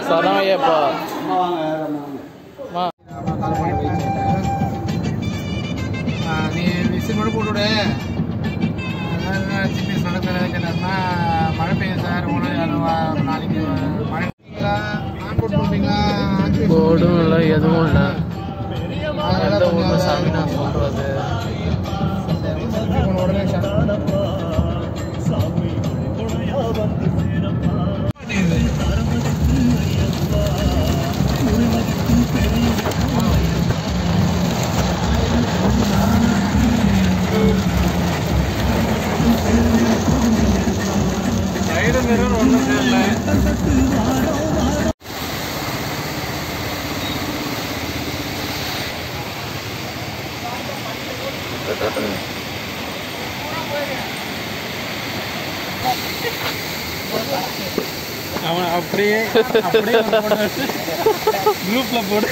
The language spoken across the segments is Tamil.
சரணமையப்பா அம்மா வாங்க அம்மா வாங்க அம்மா நீ விசில் மட்டும் போட்டு விடு ஜிபிஎஸ் நடக்கிறது கேட்டாருன்னா மழை பெய்யும் சார் ஒன்று யாரும் வா- நாளைக்கு மழை ஆன் போட்டு விட்டீங்களா போர்டும் இல்லை எதுவும் இல்லை எந்த ஊர்ல சாமி நான் சொல்றது உடனே சைடு மிரர் ஒன்றும் தெரியல அவன் அப்படியே அப்படியே குரூப்ல போடு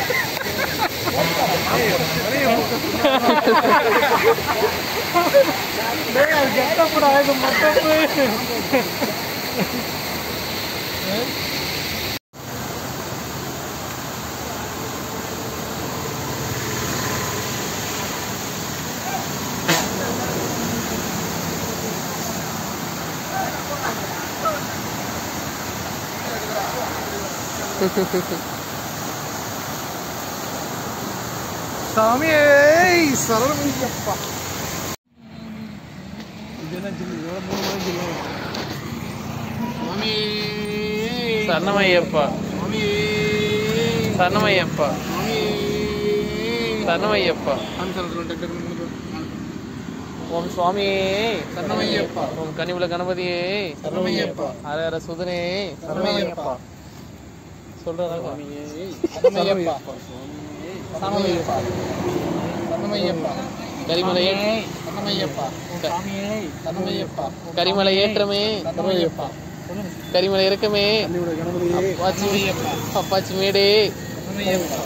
சாமியே சரணமையப்பா சுவாமி சரணமையப்பா சுவாமி சரணமையப்பா சுவாமி சரணமையப்பா சாமி சொல்றேன் டக்கு டக்கு டக்கு. ஓம் சுவாமியே சரணமையப்பா ஓம் கனிவுல கணபதியே சரணமையப்பா ஹர ஹர சுதனே சரணமையப்பா சொல்றதா சரணமையப்பா சரணமையப்பா சரணமையப்பா கரிமலை சரணமையப்பா சரணமையப்பா கரிமலை ஏற்றமே சரணமையப்பா கரிமலை இறக்கமே கண்ணியோட கணபதியே அப்பாச்சி அப்பாச்சி மேடே சரணமையப்பா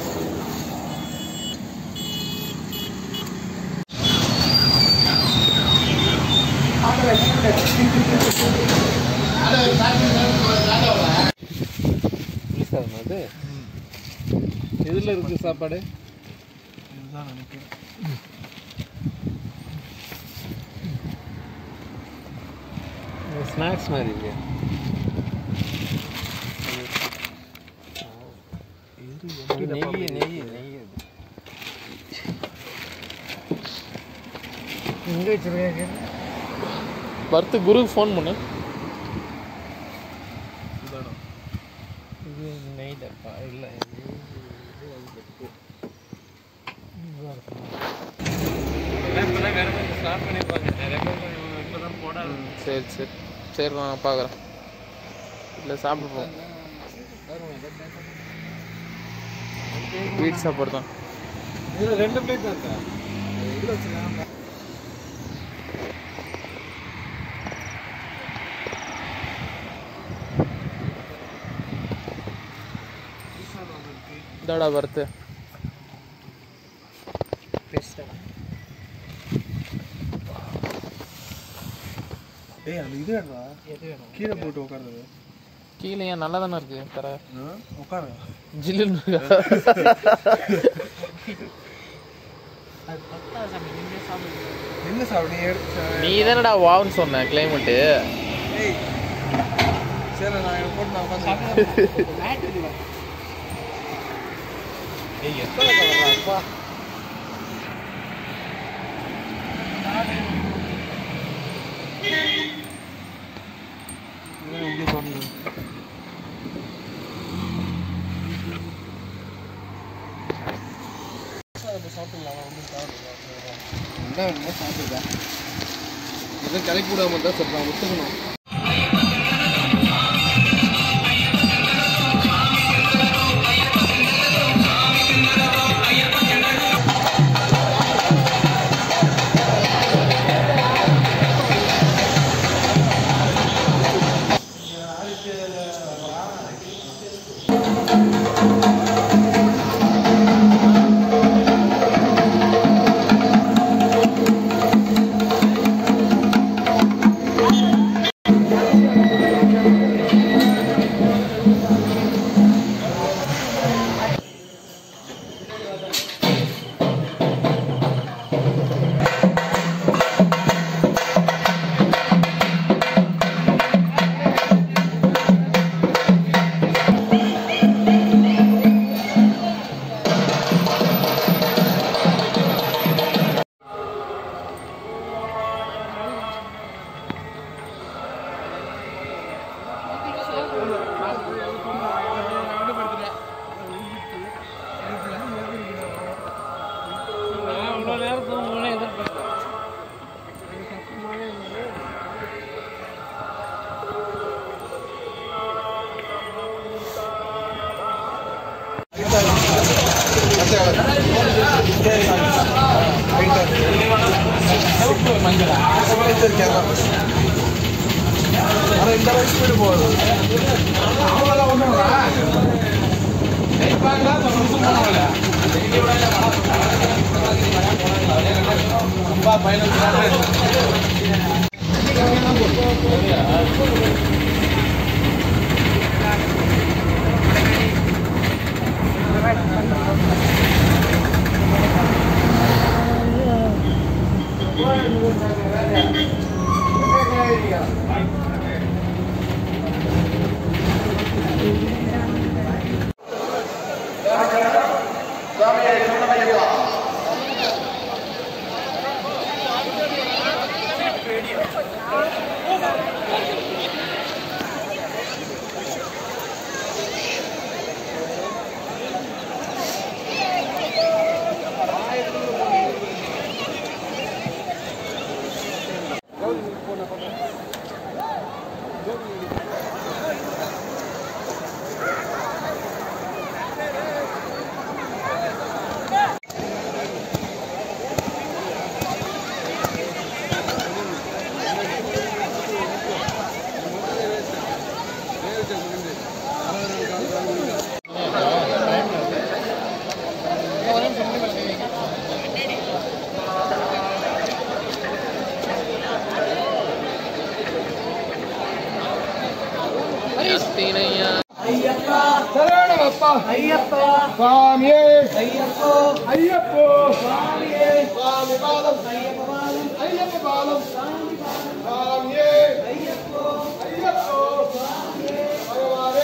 அது எதுல இருக்கு சாப்பாடு இதுதான் நினைக்கிறேன் ஸ்நாக்ஸ் மாதிரி இருக்கு நெய் நெய் நெய் எங்க வச்சிருக்கேன் பர்த்து குருக்கு ஃபோன் பண்ணு இது நெய் டப்பா இல்லை சரி சரி சரி நான் பார்க்குறேன் இல்லை சாப்பிட போகிறோம் வீட்டு சாப்பாடு தான் இதுல ரெண்டு பிளேட் தான் இருக்கா இதுல வச்சுக்கலாம் இதோட பர்த்து டேய் அது இது வேணா எது வேணும் கீழே போட்டு உட்காருது கீழே ஏன் நல்லா தானே இருக்கு தர உட்காரு ஜில்லுன்னு இருக்கா என்ன சாப்பிடு எடுத்து நீ தானடா வாவ்னு சொன்ன கிளைமேட்டு ஏய் சரி நான் இதை போட்டு நான் உட்காந்து ஏய் எத்தனை கலரா அப்பா இவன் எப்படி சொன்னது என்ன வேணுமோ சாப்பிடுதா எதுவும் கிளப்பி விடாம தான் சொல்றான் ஒத்துக்கணும் எத்தனையா சரணமப்பா ஐயப்பா சுவாமியே ஐயப்போ ஐயப்போ சுவாமியே சுவாமி பாலம் ஐயப்ப பாலம் ஐயப்ப பாலம் சுவாமியே ஐயப்போ ஐயப்போ சுவாமியே பகவானே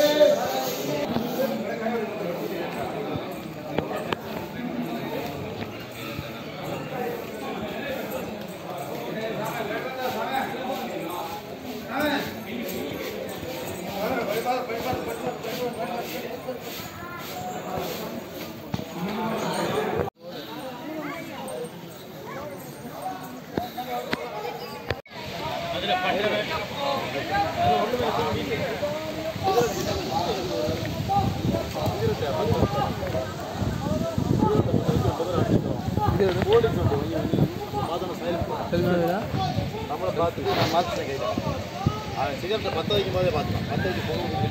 சிகரெட்டை பற்ற வைக்கும் போதே பார்த்தோம் பற்ற வச்சு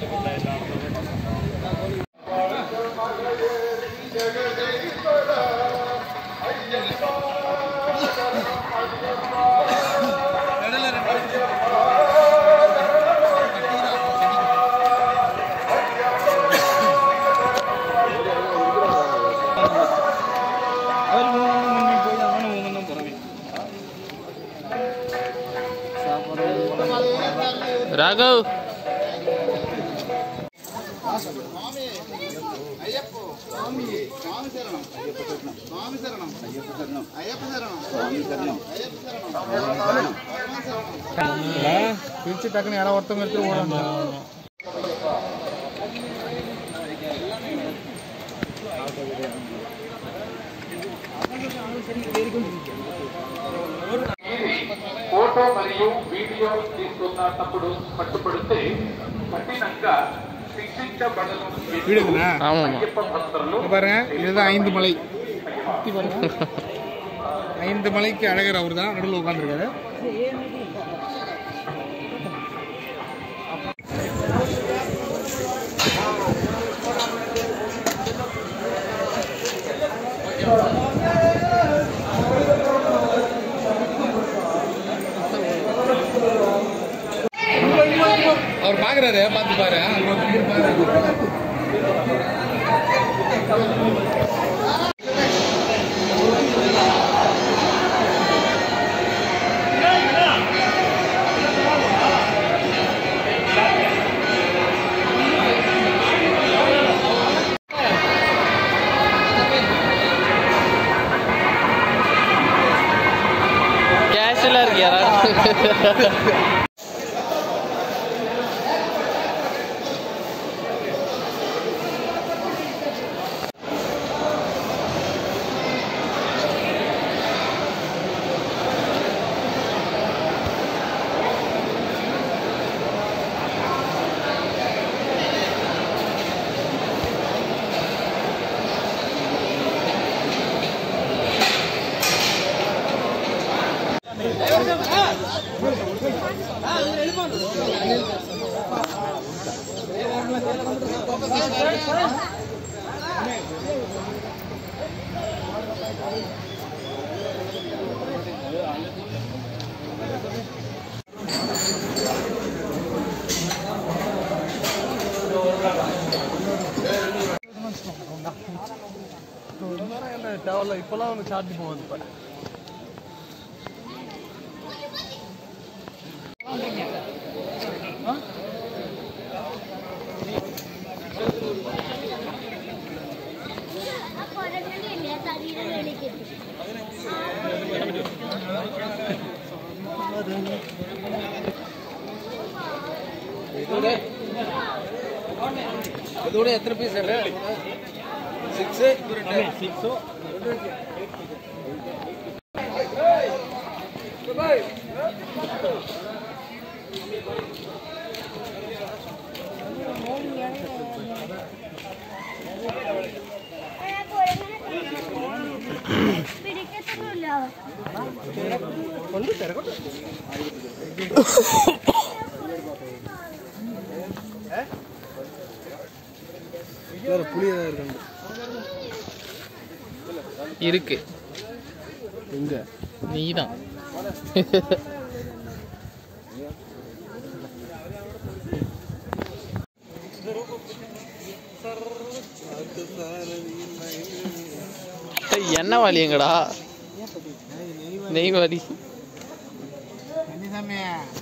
ராகவ் ஐயப்போ சுவாமி சுவாமி சரணம் ஐயப்ப சரணம் சுவாமி சரணம் ஐயப்ப சரணம் ஐயப்ப சரணம் சுவாமி சரணம் ஐயப்ப சரணம் பிரிச்சு டக்குன்னு யாராவது ஒருத்தவங்க எடுத்து ஓடாங்க ఫోటో మరియు వీడియో తీసుకున్నప్పుడు పట్టుబడితే కఠినంగా శిక్షించబడను வீடுங்கண்ணா ஆமாம்மா అయ్యప్ప భక్తులు இங்க பாருங்க இதுதான் ஐந்து மலை சுத்தி பாருங்க ஐந்து மலைக்கு அழகர் அவர் தான் நடுவில் உட்காந்துருக்காரு அவர் பாக்குறாரு பார்த்து பாரு அங்க ஒரு பேர் பாரு கேஷுவலாக இருக்கு யாராவது தேவையில்ல இப்போலாம் வந்து சார்ஜ் போகுது இப்போ அப்போ ரெண்டு இல்லையா சரீரம் வெளிக்கிட்டு இதோட எத்தனை பீஸ் சிக்ஸ் சிக்ஸோ പിടിക്കത്തില്ല இருக்கு எங்க நீதான் என்ன வாலி எங்கடா நெய் வாலி கன்னிசாமி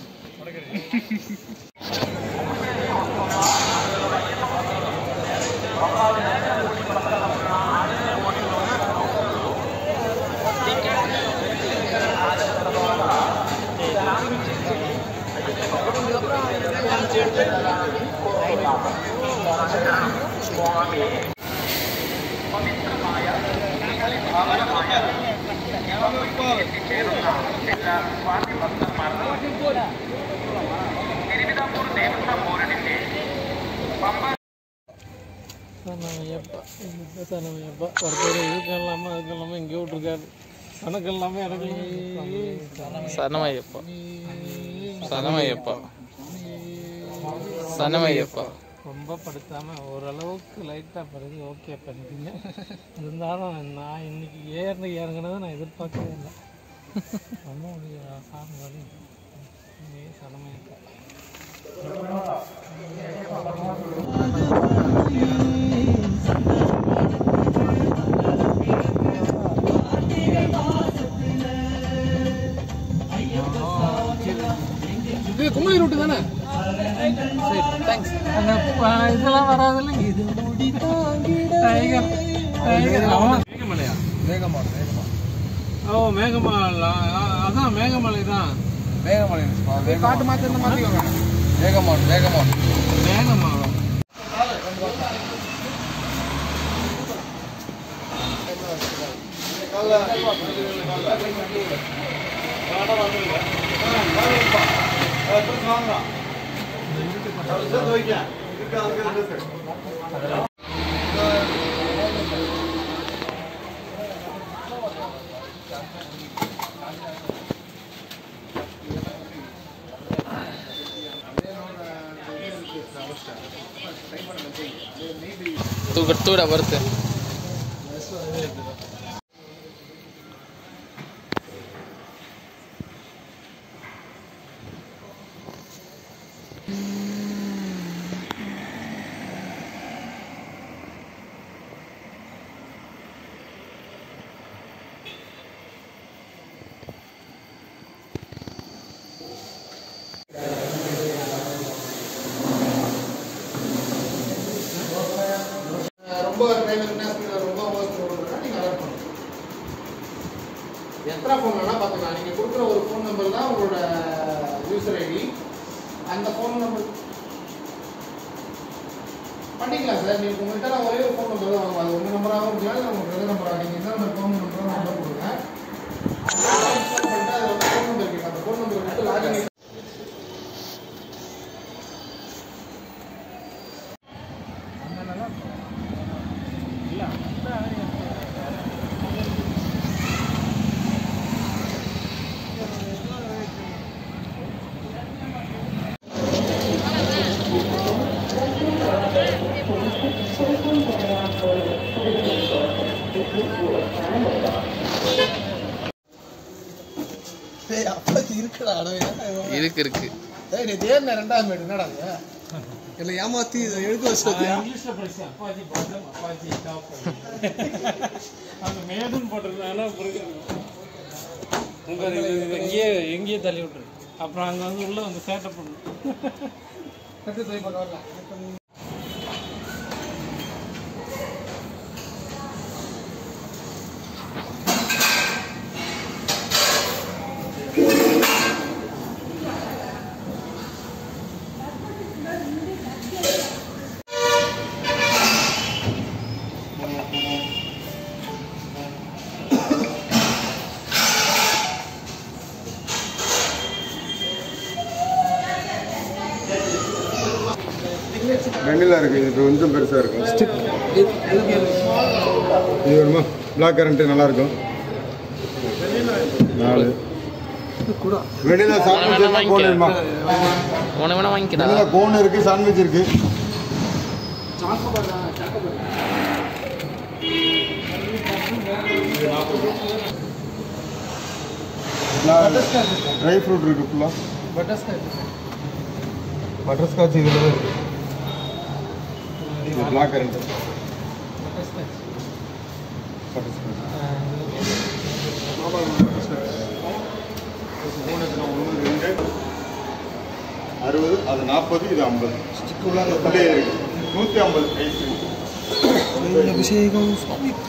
சனமையப்பா இந்த சனமையப்பா ஒருத்தர் இதுக்கு இல்லாமல் அதுக்கு இல்லாமல் எங்கேயோ விட்டுருக்காரு கணக்கு இல்லாமல் எனக்கு சனமையப்பா சனமையப்பா சனமையப்பா ரொம்ப படுத்தாமல் ஓரளவுக்கு லைட்டாக படுது ஓகே பண்ணிட்டீங்க இருந்தாலும் நான் இன்னைக்கு ஏறின இறங்குனதை நான் எதிர்பார்க்கவே இல்லை ரொம்ப முடியும் சாமி வலி சனமையப்பா இது கும்பலி ரூட்டு தானே சரி தேங்க்ஸ் அந்த ப- இதெல்லாம் வராதுல்ல இது டைகர் டைகர் அவன் மேகமலையா மேகமால் மேகமால் ஓ மேகமலை அதான் மேகமலை தான் மேகமலை காட்டு மாற்றி இந்த மாற்றிக்கோங்க மேகமால் மேகமால் மேகமலை ತೂಕ ತೂಡ ಬರುತ್ತೆ ரொம்ப டிரைவர் என்ன speed ரொம்ப ஓவர் ஸ்பீட் நீங்கள் அலர்ட் பண்ணணும் எத்தனை ஃபோன் வேணால் பார்த்துக்கலாம் நீங்கள் கொடுக்குற ஒரு ஃபோன் நம்பர் தான் உங்களோட யூசர் ஐடி அந்த ஃபோன் நம்பர் பண்ணிக்கலாம் சார் நீங்கள் உங்கள்கிட்ட நான் ஒரே ஒரு ஃபோன் நம்பர் தான் வாங்குவோம் அது உங்கள் நம்பராகவும் இருக்கலாம் இல்லை உங்கள் பிரதர் நம்பராக நீங்கள் என்ன நம்பர் ஃபோன் நம்பர் நம்பர் கொடுங்க ஃபோன் பண்ணிட்டு அதில் வந்து ஃபோன் நம்பர் கேட்கும் அந்த ஃபோன் நம்பர் கொடுத்து லாகின் ஏய் அப்பாச்சி இருக்குடா அடவே இருக்கு இருக்கு ஏய் நீ தேர்ன ரெண்டாவது மேடு என்னடா இது இல்லை ஏமாத்தி இதை எழுத வச்சது இங்கிலீஷ்ல படிச்சேன் அப்பாச்சி பாட்டம் அப்பாச்சி டாப் அந்த மேடும் போட்டிருந்தாங்கன்னா புரியும் உங்க இது இது இங்கேயே எங்கேயே தள்ளி விட்டுரு அப்புறம் அங்க வந்து உள்ள வந்து சேட்டை பண்ணும் கட்டு ட்ரை பண்ண வரல வெண்ணிலா இருக்கு இது கொஞ்சம் பெருசா இருக்கும் இது வேணுமா பிளாக் கரண்ட் நல்லா இருக்கும் நாலு வெண்ணிலா சாண்ட்விச் எல்லாம் கோன் வேணுமா உன வேணா வாங்கிக்கிறா வெண்ணிலா கோன் இருக்கு சாண்ட்விச் இருக்கு ட்ரை ஃப்ரூட் இருக்கு ஃபுல்லா பட்டர்ஸ்காட்ச் பட்டர் ஸ்காட்ச் இதில் தான் இருக்கு இது black currant butterscotch butter scotch ஒன்று ரெண்டு அறுபது அது நாற்பது இது ஐம்பது உள்ளே இருக்கு நூற்றி ஐம்பது ஐஸ்கிரீம் அபிஷேகம் சுவாமிக்கு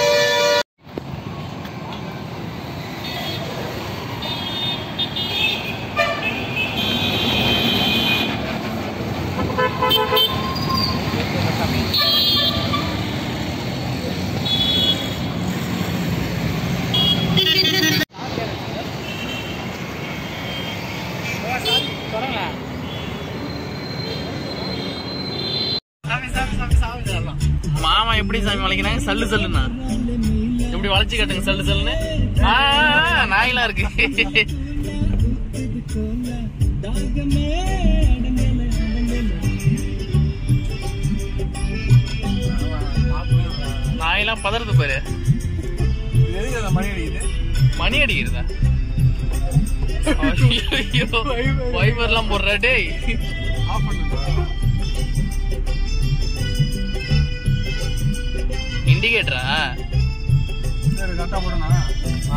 மாமா எப்படி சாமி வளைக்கிறாங்க சல்லு சல்லுன்னா எப்படி வளைச்சு கட்டுங்க சல்லு சல்லுன்னு ஆ, நாயெல்லாம் இருக்கு நாயெல்லாம் பதறது பாரு மணி அடிக்கிறதா ஐயோ வைபர்லாம் போடுறா டேய் இண்டிகேட்டரா ஆ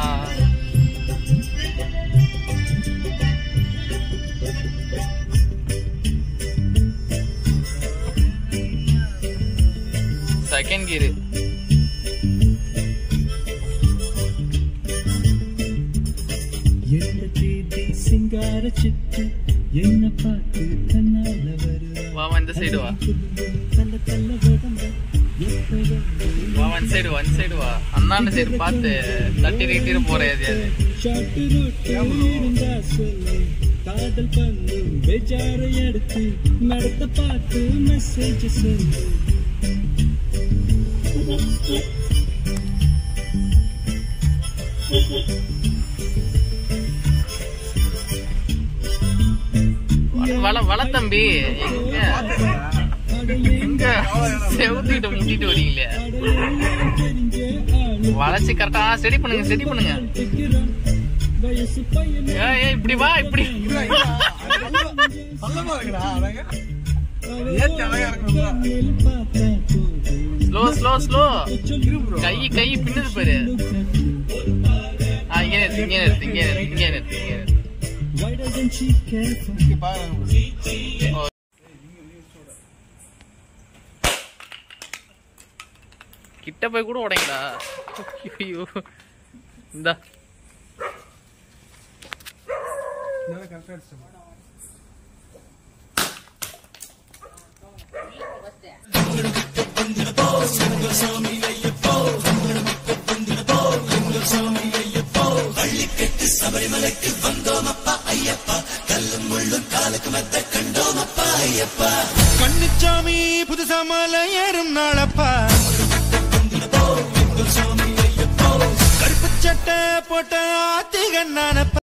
செகண்ட் கியர் என்ன தேதி சிங்கார சிட்டு என்ன பார்த்து கண்ணால வருவா வா வா, இந்த சைடு வா தள்ள தள்ள உடம்ப எப்ப வா ஒன் சைடு ஒன் சைடு வா அண்ணாண்ட சைடு பார்த்து தட்டி தட்டிட்டு போறேன் எதையாவது ஷாட்டு ரோட்டு இருந்தா சொல்லு காதல் பண்ணு பெஜார எடுத்து நடத்த பார்த்து மெசேஜ் சொல்லு வள- வள வள தம்பி எங்க எங்க செவுத்திட்டு முட்டிட்டு வரீங்களே தெரிஞ்ச ஆளு வளைச்சு கரெக்டா ஸ்டடி பண்ணுங்க ஸ்டடி பண்ணுங்க இருக்கிறான். வயசு பையன் ஏய் ஏய், இப்படி வா இப்படி கண்ணில் பார்த்தா போதும் ஸ்லோ ஸ்லோ ஸ்லோ கை கை பின்னது பாரு ஆ இங்க நிறுத்து இங்க நிறுத்து இங்க நிறுத்து இங்க நிறுத்து இங்க நிறுத்து Why doesn't she care for கிட்ட போய் கூட உடைங்களா ஐயோ இந்தா கண்ணுச்சாமி புதுசா மலை ஏறும் நாளப்பா கருப்பு சட்டை போட்ட ஆத்திகன் நானப்பா